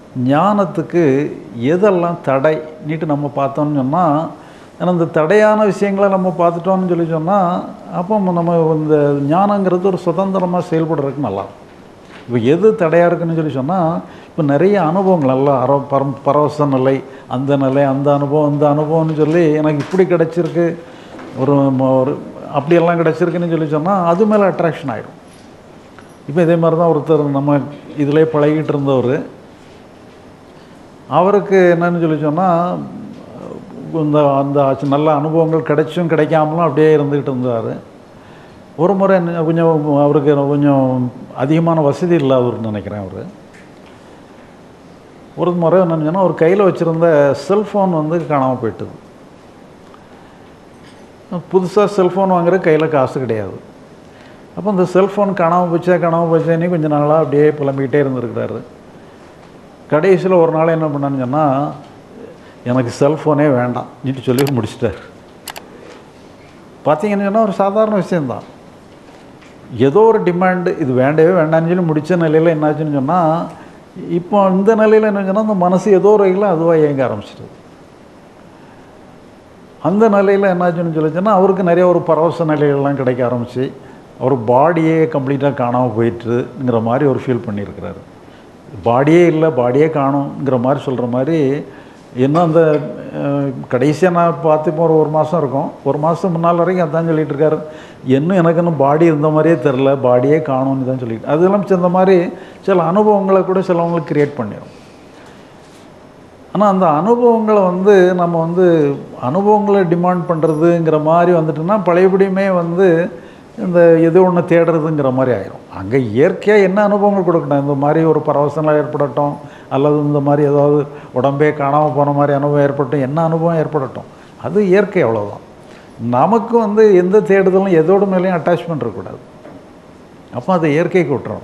ஞானத்துக்கு எதெல்லாம் தடை நீட்டு நம்ம பார்த்தோம்னு சொன்னால் ஏன்னா இந்த தடையான விஷயங்களை நம்ம பார்த்துட்டோம்னு சொல்லி சொன்னால் அப்போ நம்ம இந்த ஞானங்கிறது ஒரு சுதந்திரமாக செயல்படுறதுக்கு நல்லா இருக்கும். இப்போ எது தடையாக இருக்குன்னு சொல்லி சொன்னால் இப்போ நிறைய அனுபவங்கள் எல்லாம் அற பரம் பரவச நிலை அந்த நிலை அந்த அனுபவம் இந்த அனுபவம்னு சொல்லி எனக்கு இப்படி கிடச்சிருக்கு ஒரு ம- ஒரு அப்படியெல்லாம் கிடச்சிருக்குன்னு சொல்லி சொன்னால் அது மேலே அட்ராக்ஷன் ஆகிடும் இப்போ இதே மாதிரி தான் ஒருத்தர் நம்ம இதிலே பழகிட்டு இருந்தவர் அவருக்கு என்னன்னு சொல்லி சொன்னால் இந்த அந்த ஆச்சு- நல்ல அனுபவங்கள் கிடைச்சும் கிடைக்காமலும் அப்படியே இருந்துக்கிட்டு இருந்தார் ஒரு முறை என்ன கொஞ்சம் அவருக்கு கொஞ்சம் அதிகமான வசதி இல்லாதவர்னு நினைக்கிறேன் அவர் ஒரு முறை என்னன்னு சொன்னால் அவர் கையில் வச்சுருந்த செல்ஃபோன் வந்து காணாமல் போயிட்டுது புதுசாக செல்ஃபோன் வாங்குற கையில் காசு கிடையாது அப்போ இந்த செல்ஃபோன் காணாமல் போச்சா காணாமல் போச்சேன்னு கொஞ்ச நாளாக அப்படியே புலம்பிக்கிட்டே இருந்திருக்கிறாரு கடைசியில் ஒரு நாள் என்ன பண்ணான்னு சொன்னால் எனக்கு செல்ஃபோனே வேண்டாம் நீட்டு சொல்லி முடிச்சிட்டார் பார்த்தீங்கன்னு சொன்னால் ஒரு சாதாரண விஷயந்தான் ஏதோ ஒரு டிமாண்டு இது வேண்டவே வேண்டாம்னு சொல்லி முடித்த நிலையில் என்னாச்சுன்னு சொன்னால் இப்போ இந்த நிலையில் என்ன சொன்னால் அந்த மனசு ஏதோ ஒரு வகையில் அதுவாக இயங்க ஆரம்பிச்சிடுது அந்த நிலையில் என்னாச்சுன்னு சொல்லி சொன்னால் அவருக்கு நிறைய ஒரு பரவச நிலைகள்லாம் கிடைக்க ஆரம்பிச்சு அவர் பாடியே கம்ப்ளீட்டாக காணாமல் போயிட்டுங்கிற மாதிரி ஒரு ஃபீல் பண்ணியிருக்கிறாரு பாடியே இல்லை பாடியே காணுங்கிற மாதிரி சொல்கிற மாதிரி இன்னும் அந்த கடைசியாக நான் பார்த்து இப்போ ஒரு ஒரு மாதம் இருக்கும் ஒரு மாதம் முன்னால் வரைக்கும் அதான் சொல்லிட்டு இருக்காரு இன்னும் எனக்கு இன்னும் பாடி இருந்த மாதிரியே தெரில பாடியே காணும்னு தான் சொல்லிட்டு அதெல்லாம் இந்த மாதிரி சில அனுபவங்களை கூட சிலவங்களுக்கு கிரியேட் பண்ணிடும் ஆனால் அந்த அனுபவங்களை வந்து நம்ம வந்து அனுபவங்களை டிமாண்ட் பண்ணுறதுங்கிற மாதிரி வந்துட்டுன்னா பழையபடியுமே வந்து இந்த எது ஒன்று தேடுறதுங்கிற மாதிரி ஆயிரும் அங்கே இயற்கையாக என்ன அனுபவங்கள் கொடுக்கணும் இந்த மாதிரி ஒரு பரவசங்கள் ஏற்படட்டும் அல்லது இந்த மாதிரி ஏதாவது உடம்பே காணாமல் போன மாதிரி அனுபவம் ஏற்படட்டும் என்ன அனுபவம் ஏற்படட்டும் அது இயற்கை அவ்வளோதான் நமக்கு வந்து எந்த தேடுதலும் எதோட மேலேயும் அட்டாச்மெண்ட் இருக்கக்கூடாது அப்போ அதை இயற்கைக்கு விட்டுறோம்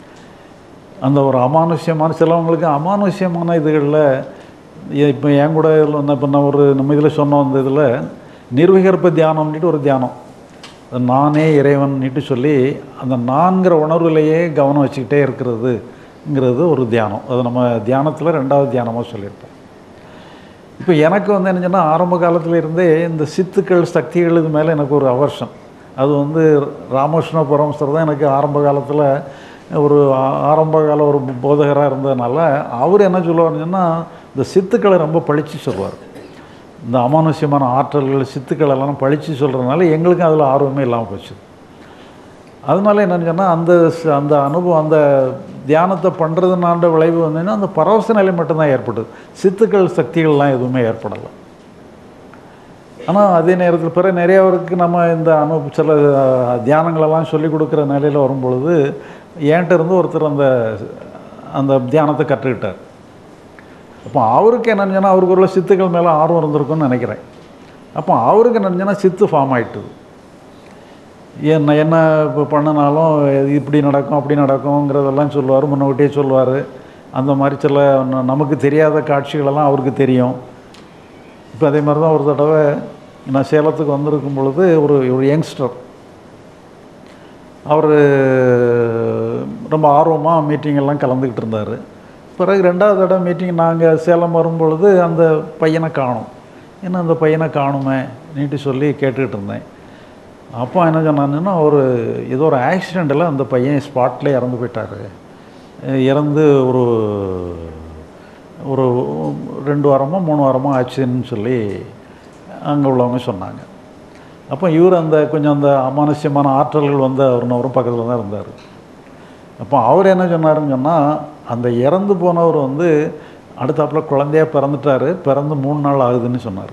அந்த ஒரு அமானுஷ்யமான சிலவங்களுக்கு அமானுஷ்யமான இதுகளில் இப்போ என் கூட இதில் இப்போ நான் ஒரு நம்ம இதில் சொன்னோம் அந்த இதில் நிர்விகற்ப தியானம்னுட்டு ஒரு தியானம் அது நானே இறைவன்னுட்டு சொல்லி அந்த நான்கிற உணர்வுலையே கவனம் வச்சுக்கிட்டே இருக்கிறதுங்கிறது ஒரு தியானம் அது நம்ம தியானத்தில் ரெண்டாவது தியானமாக சொல்லியிருப்போம் இப்போ எனக்கு வந்து என்ன சொன்னால் ஆரம்ப காலத்தில் இருந்தே இந்த சித்துக்கள் சக்திகள் இது மேலே எனக்கு ஒரு அவர்ஷம் அது வந்து ராமகிருஷ்ண பரமஸ்தர் தான் எனக்கு ஆரம்ப காலத்தில் ஒரு ஆ- ஆரம்ப கால ஒரு போதகராக இருந்ததுனால அவர் என்ன சொல்லுவார்னு சொன்னால் இந்த சித்துக்களை ரொம்ப பழித்து சொல்லுவார் இந்த அமானுஷ்யமான ஆற்றல்கள் சித்துக்கள் எல்லாம் பழித்து சொல்கிறதுனால எங்களுக்கும் அதில் ஆர்வமே இல்லாமல் போச்சு அதனால என்னன்னு சொன்னால் அந்த ச- அந்த அனுபவம் அந்த தியானத்தை பண்ணுறதுனால விளைவு வந்ததுன்னா அந்த பரவச நிலை மட்டும்தான் ஏற்படுது சித்துக்கள் சக்திகள்லாம் எதுவுமே ஏற்படலை ஆனால் அதே நேரத்தில் பிறகு நிறையவருக்கு நம்ம இந்த அனு சில அஹ், தியானங்களெல்லாம் சொல்லி கொடுக்குற நிலையில் வரும்பொழுது என்கிட்ட இருந்து ஒருத்தர் அந்த அந்த தியானத்தை கற்றுக்கிட்டார் அப்போ அவருக்கு என்னன்னு சொன்னால் அவருக்கு உள்ள சித்துக்கள் மேலே ஆர்வம் இருந்திருக்கும்னு நினைக்கிறேன் அப்போ அவருக்கு என்னன்னு சொன்னால் சித்து ஃபார்ம் ஆயிட்டுது என்ன என்ன இப்போ பண்ணினாலும் இது இப்படி நடக்கும் அப்படி நடக்குங்கிறதெல்லாம் சொல்லுவார் முன்னக்கூட்டியே சொல்லுவார் அந்த மாதிரி சில ந- நமக்கு தெரியாத காட்சிகளெல்லாம் அவருக்கு தெரியும் இப்போ அதே மாதிரி தான் ஒரு தடவை நான் சேலத்துக்கு வந்திருக்கும் பொழுது ஒரு ஒரு யங்ஸ்டர் அவர் ரொம்ப ஆர்வமாக மீட்டிங் எல்லாம் கலந்துக்கிட்டு இருந்தார் பிறகு ரெண்டாவது தடவை மீட்டிங் நாங்கள் சேலம் வரும்பொழுது அந்த பையனை காணோம் என்ன அந்த பையனை காணுமே நீட்டு சொல்லி கேட்டுக்கிட்டு இருந்தேன் அப்போ என்ன சொன்னாங்கன்னா ஒரு ஏதோ ஒரு ஆக்சிடெண்ட்டில் அந்த பையன் ஸ்பாட்லேயே இறந்து போயிட்டார் இறந்து ஒரு ஒரு ரெண்டு வாரமோ மூணு வாரமோ ஆச்சுன்னு சொல்லி அங்கே உள்ளவங்க சொன்னாங்க அப்போ இவர் அந்த கொஞ்சம் அந்த அமானுஷ்யமான ஆற்றல்கள் வந்து அவர் அவரும் பக்கத்தில் தான் இருந்தார் அப்போ அவர் என்ன சொன்னாருன்னு சொன்னால் அந்த இறந்து போனவர் வந்து அடுத்தாப்புல குழந்தையா பிறந்துட்டார் பிறந்து மூணு நாள் ஆகுதுன்னு சொன்னார்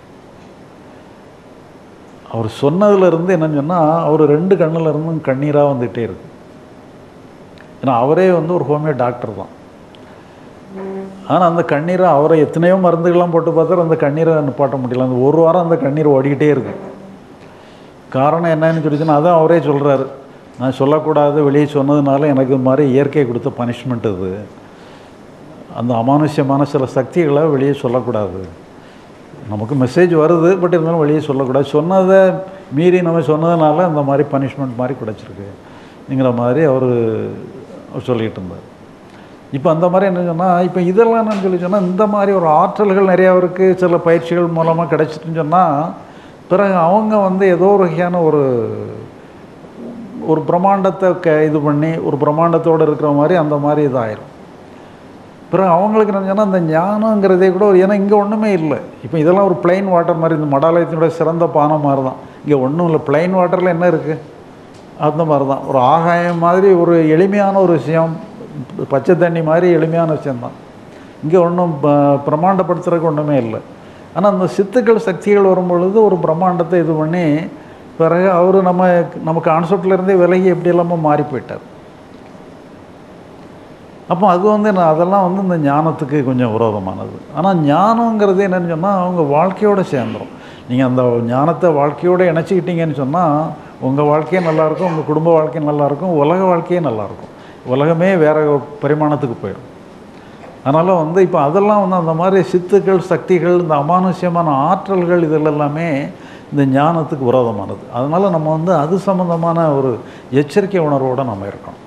அவர் சொன்னதுல இருந்து என்னன்னு சொன்னால் அவர் ரெண்டு கண்ணுல இருந்தும் கண்ணீராக வந்துகிட்டே இருக்கு ஏன்னா அவரே வந்து ஒரு ஹோமியோ டாக்டர் தான் ஆனால் அந்த கண்ணீரை அவரை எத்தனையோ மருந்துகள்லாம் போட்டு பார்த்தாரு அந்த கண்ணீரை நிப்பாட்ட முடியல அந்த ஒரு வாரம் அந்த கண்ணீர் ஓடிக்கிட்டே இருக்கு காரணம் என்னன்னு சொல்லிச்சுன்னா அதான் அவரே சொல்கிறாரு நான் சொல்லக்கூடாது வெளியே சொன்னதுனால எனக்கு இது மாதிரி இயற்கை கொடுத்த பனிஷ்மெண்ட் இது அந்த அமானுஷ்யமான சில சக்திகளை வெளியே சொல்லக்கூடாது நமக்கு மெசேஜ் வருது பட் இருந்தாலும் வெளியே சொல்லக்கூடாது சொன்னதை மீறி நம்ம சொன்னதுனால அந்த மாதிரி பனிஷ்மெண்ட் மாதிரி கிடச்சிருக்கு ங்கிற மாதிரி அவர் சொல்லிகிட்டு இருந்தார் இப்போ அந்த மாதிரி என்ன சொன்னால் இப்போ இதெல்லாம் என்னன்னு சொல்லி சொன்னால் இந்த மாதிரி ஒரு ஆற்றல்கள் நிறையா அவருக்கு சில பயிற்சிகள் மூலமாக கிடைச்சிட்டுன்னு சொன்னால் பிறகு அவங்க வந்து ஏதோ ஒரு வகையான ஒரு ஒரு பிரம்மாண்டத்தை க இது பண்ணி ஒரு பிரம்மாண்டத்தோடு இருக்கிற மாதிரி அந்த மாதிரி இதாயிரும் பிறகு அவங்களுக்கு என்ன சொன்னால் அந்த ஞானங்கிறதே கூட ஒரு- ஏன்னா இங்கே ஒன்றுமே இல்லை இப்போ இதெல்லாம் ஒரு பிளைன் வாட்டர் மாதிரி இந்த மடாலயத்தினுடைய சிறந்த பானம் மாதிரி தான் இங்கே ஒன்றும் இல்லை பிளைன் வாட்டரில் என்ன இருக்குது அந்த மாதிரி தான் ஒரு ஆகாயம் மாதிரி ஒரு எளிமையான ஒரு விஷயம் பச்சை தண்ணி மாதிரி எளிமையான விஷயம்தான் இங்கே ஒன்றும் பிரம்மாண்டப்படுத்துறதுக்கு ஒன்றுமே இல்லை ஆனால் அந்த சித்துக்கள் சக்திகள் வரும் பொழுது ஒரு பிரம்மாண்டத்தை இது பண்ணி பிறகு அவர் நம்ம நம்ம கான்செப்ட்ல இருந்தே விலகி எப்படி எல்லாமோ மாறி போயிட்டார் அப்போ அது வந்து நான் அதெல்லாம் வந்து இந்த ஞானத்துக்கு கொஞ்சம் விரோதமானது ஆனால் ஞானங்கிறது என்னன்னு சொன்னால் அவங்க வாழ்க்கையோடு சேர்ந்துரும் நீங்கள் அந்த ஞானத்தை வாழ்க்கையோடு இணைச்சிக்கிட்டீங்கன்னு சொன்னால் உங்கள் வாழ்க்கையே நல்லாயிருக்கும் உங்கள் குடும்ப வாழ்க்கையும் நல்லாயிருக்கும் உலக வாழ்க்கையே நல்லாயிருக்கும் உலகமே வேற ஒரு பரிமாணத்துக்கு போயிடும் அதனால் வந்து இப்போ அதெல்லாம் வந்து அந்த மாதிரி சித்துக்கள் சக்திகள் இந்த அமானுஷ்யமான ஆற்றல்கள் இதில் எல்லாமே இந்த ஞானத்துக்கு விரோதமானது அதனால் நம்ம வந்து அது சம்மந்தமான ஒரு எச்சரிக்கை உணர்வோடு நம்ம இருக்கணும்